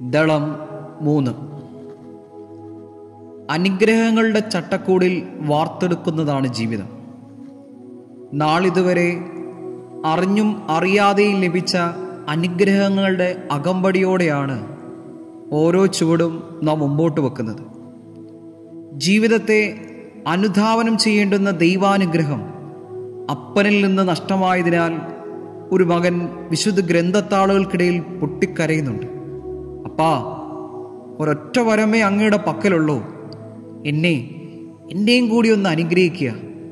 ദളം മൂന്ന് അനുഗ്രഹങ്ങളുടെ ചട്ടക്കൂടിൽ വാർത്തെടുക്കുന്നതാണ് ജീവിതം നാളിതുവരെ അറിഞ്ഞും അറിയാതെയും ലഭിച്ച അനുഗ്രഹങ്ങളുടെ അകമ്പടിയോടെയാണ് ഓരോ ചുവടും നാം മുമ്പോട്ട് വെക്കുന്നത് ജീവിതത്തെ അനുധാവനം ചെയ്യേണ്ടുന്ന ദൈവാനുഗ്രഹം അപ്പനിൽ നിന്ന് നഷ്ടമായതിനാൽ ഒരു മകൻ വിശുദ്ധ ഗ്രന്ഥത്താളുകൾക്കിടയിൽ പൊട്ടിക്കരയുന്നുണ്ട് അപ്പാ ഒരൊറ്റ വരമേ അങ്ങയുടെ പക്കലുള്ളൂ എന്നെ എന്നെയും കൂടി ഒന്ന് അനുഗ്രഹിക്കുക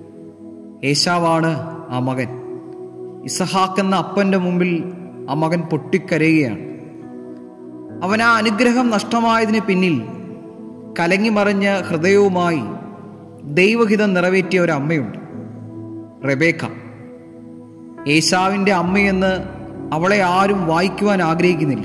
ഏശാവാണ് ആ മകൻ ഇസഹാക്ക് എന്ന അപ്പൻ്റെ മുമ്പിൽ ആ മകൻ പൊട്ടിക്കരയുകയാണ് അവൻ ആ അനുഗ്രഹം നഷ്ടമായതിന് പിന്നിൽ കലങ്ങിമറിഞ്ഞ ഹൃദയവുമായി ദൈവഹിതം നിറവേറ്റിയ ഒരു അമ്മയുണ്ട് റെബേക്ക ഏശാവിൻ്റെ അമ്മയെന്ന് അവളെ ആരും വായിക്കുവാൻ ആഗ്രഹിക്കുന്നില്ല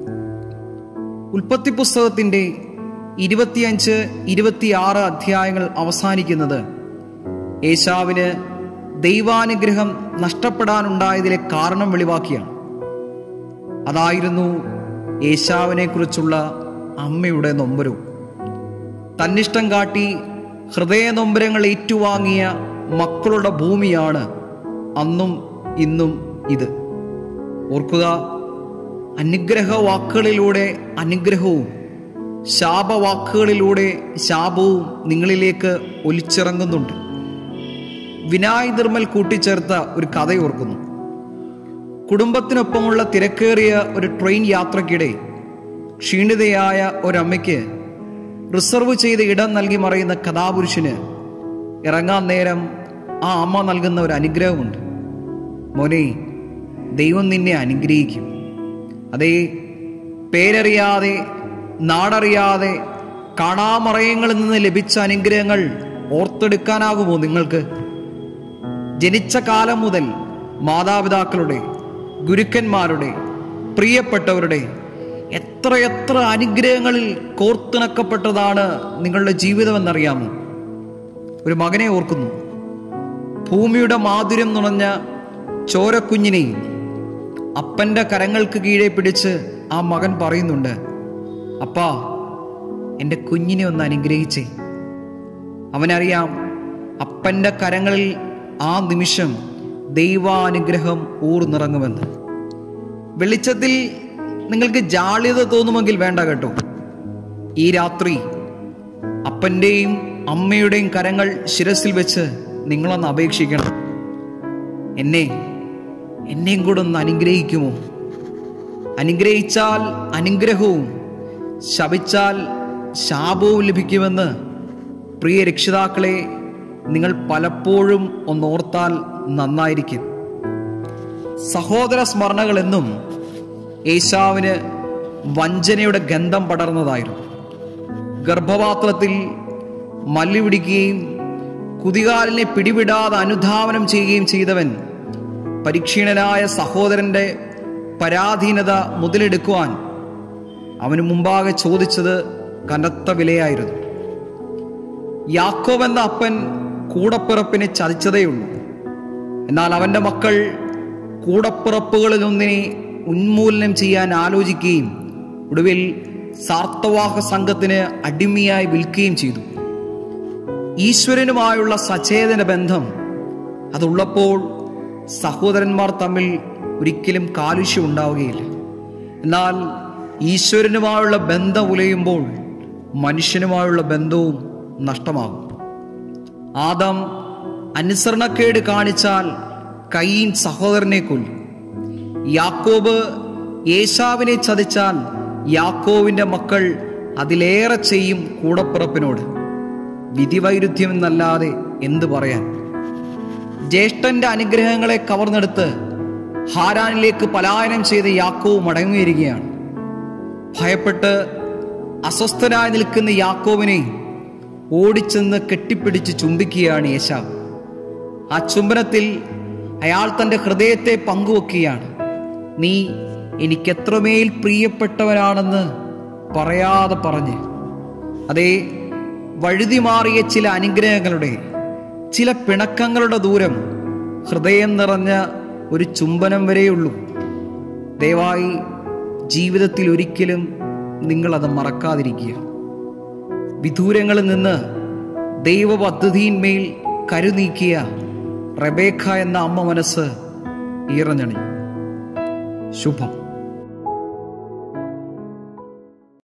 ഉൽപ്പത്തി പുസ്തകത്തിൻ്റെ ഇരുപത്തിയഞ്ച് ഇരുപത്തിയാറ് അധ്യായങ്ങൾ അവസാനിക്കുന്നത് ഏശാവിന് ദൈവാനുഗ്രഹം നഷ്ടപ്പെടാനുണ്ടായതിലെ കാരണം വെളിവാക്കിയാണ് അതായിരുന്നു ഏശാവിനെ കുറിച്ചുള്ള അമ്മയുടെ നൊമ്പരവും തന്നിഷ്ടം കാട്ടി ഹൃദയ നൊമ്പരങ്ങൾ ഏറ്റുവാങ്ങിയ മക്കളുടെ ഭൂമിയാണ് അന്നും ഇന്നും ഇത് ഓർക്കുക അനുഗ്രഹ വാക്കുകളിലൂടെ അനുഗ്രഹവും ശാപവാക്കുകളിലൂടെ ശാപവും നിങ്ങളിലേക്ക് ഒലിച്ചിറങ്ങുന്നുണ്ട് വിനായ് നിർമ്മൽ കൂട്ടിച്ചേർത്ത ഒരു കഥ ഓർക്കുന്നു കുടുംബത്തിനൊപ്പമുള്ള തിരക്കേറിയ ഒരു ട്രെയിൻ യാത്രക്കിടെ ക്ഷീണിതയായ ഒരമ്മയ്ക്ക് റിസർവ് ചെയ്ത ഇടം നൽകി മറയുന്ന കഥാപുരുഷന് ഇറങ്ങാൻ നേരം ആ അമ്മ നൽകുന്ന ഒരു അനുഗ്രഹമുണ്ട് മോനെ ദൈവം നിന്നെ അനുഗ്രഹിക്കും അതേ പേരറിയാതെ നാടറിയാതെ കാണാമറയങ്ങളിൽ നിന്ന് ലഭിച്ച അനുഗ്രഹങ്ങൾ ഓർത്തെടുക്കാനാകുമോ നിങ്ങൾക്ക് ജനിച്ച കാലം മുതൽ മാതാപിതാക്കളുടെ ഗുരുക്കന്മാരുടെ പ്രിയപ്പെട്ടവരുടെ എത്രയെത്ര അനുഗ്രഹങ്ങളിൽ കോർത്തിണക്കപ്പെട്ടതാണ് നിങ്ങളുടെ ജീവിതമെന്നറിയാമോ ഒരു മകനെ ഓർക്കുന്നു ഭൂമിയുടെ മാധുര്യം നുണഞ്ഞ ചോരക്കുഞ്ഞിനെ അപ്പൻ്റെ കരങ്ങൾക്ക് കീഴെ പിടിച്ച് ആ മകൻ പറയുന്നുണ്ട് അപ്പാ എൻ്റെ കുഞ്ഞിനെ ഒന്ന് അനുഗ്രഹിച്ചേ അവനറിയാം അപ്പൻ്റെ കരങ്ങളിൽ ആ നിമിഷം ദൈവാനുഗ്രഹം ഊർന്നിറങ്ങുമെന്ന് വെളിച്ചത്തിൽ നിങ്ങൾക്ക് ജാള്യത തോന്നുമെങ്കിൽ വേണ്ട കേട്ടോ ഈ രാത്രി അപ്പൻ്റെയും അമ്മയുടെയും കരങ്ങൾ ശിരസിൽ വെച്ച് നിങ്ങളൊന്ന് അപേക്ഷിക്കണം എന്നെ എന്നെയും കൂടെ ഒന്ന് അനുഗ്രഹിക്കുമോ അനുഗ്രഹിച്ചാൽ അനുഗ്രഹവും ശപിച്ചാൽ ശാപവും ലഭിക്കുമെന്ന് പ്രിയ രക്ഷിതാക്കളെ നിങ്ങൾ പലപ്പോഴും ഒന്നോർത്താൽ നന്നായിരിക്കും സഹോദര സ്മരണകൾ എന്നും ഏശാവിന് വഞ്ചനയുടെ ഗന്ധം പടർന്നതായിരുന്നു ഗർഭപാത്രത്തിൽ മല്ലി പിടിക്കുകയും കുതികാലിനെ പിടിവിടാതെ അനുധാവനം ചെയ്യുകയും ചെയ്തവൻ പരീക്ഷീണനായ സഹോദരന്റെ പരാധീനത മുതലെടുക്കുവാൻ അവന് മുമ്പാകെ ചോദിച്ചത് കനത്ത വിലയായിരുന്നു യാക്കോബ് എന്ന അപ്പൻ കൂടപ്പിറപ്പിനെ ചതിച്ചതേയുള്ളൂ എന്നാൽ അവന്റെ മക്കൾ കൂടപ്പിറപ്പുകളിൽ ഒന്നിനെ ഉന്മൂലനം ചെയ്യാൻ ആലോചിക്കുകയും ഒടുവിൽ സാർത്തവാഹ സംഘത്തിന് അടിമയായി വിൽക്കുകയും ചെയ്തു ഈശ്വരനുമായുള്ള സചേതന ബന്ധം അതുള്ളപ്പോൾ സഹോദരന്മാർ തമ്മിൽ ഒരിക്കലും കാലുഷ്യം ഉണ്ടാവുകയില്ല എന്നാൽ ഈശ്വരനുമായുള്ള ബന്ധം ഉലയുമ്പോൾ മനുഷ്യനുമായുള്ള ബന്ധവും നഷ്ടമാകും ആദം അനുസരണക്കേട് കാണിച്ചാൽ കയ്യീൻ സഹോദരനെ കൊല്ലും യാക്കോബ് യേശാവിനെ ചതിച്ചാൽ യാക്കോവിന്റെ മക്കൾ അതിലേറെ ചെയ്യും കൂടപ്പിറപ്പിനോട് വിധിവൈരുദ്ധ്യം എന്നല്ലാതെ എന്തു പറയാൻ ജ്യേഷ്ഠന്റെ അനുഗ്രഹങ്ങളെ കവർന്നെടുത്ത് ഹാരാനിലേക്ക് പലായനം ചെയ്ത യാക്കോവ് മടങ്ങിയിരിക്കുകയാണ് ഭയപ്പെട്ട് അസ്വസ്ഥനായി നിൽക്കുന്ന യാക്കോവിനെ ഓടിച്ചെന്ന് കെട്ടിപ്പിടിച്ച് ചുംബിക്കുകയാണ് യേശാവ് ആ ചുംബനത്തിൽ അയാൾ തൻ്റെ ഹൃദയത്തെ പങ്കുവെക്കുകയാണ് നീ എനിക്കെത്രമേൽ പ്രിയപ്പെട്ടവനാണെന്ന് പറയാതെ പറഞ്ഞ് അതേ വഴുതി മാറിയ ചില അനുഗ്രഹങ്ങളുടെ ചില പിണക്കങ്ങളുടെ ദൂരം ഹൃദയം നിറഞ്ഞ ഒരു ചുംബനം വരെയുള്ളൂ ദയവായി ജീവിതത്തിൽ ഒരിക്കലും നിങ്ങളത് മറക്കാതിരിക്കുക വിദൂരങ്ങളിൽ നിന്ന് ദൈവപദ്ധതിയിന്മേൽ കരുനീക്കിയ റബേക്ക എന്ന അമ്മ മനസ്സ് ഈറഞ്ഞണി ശുഭം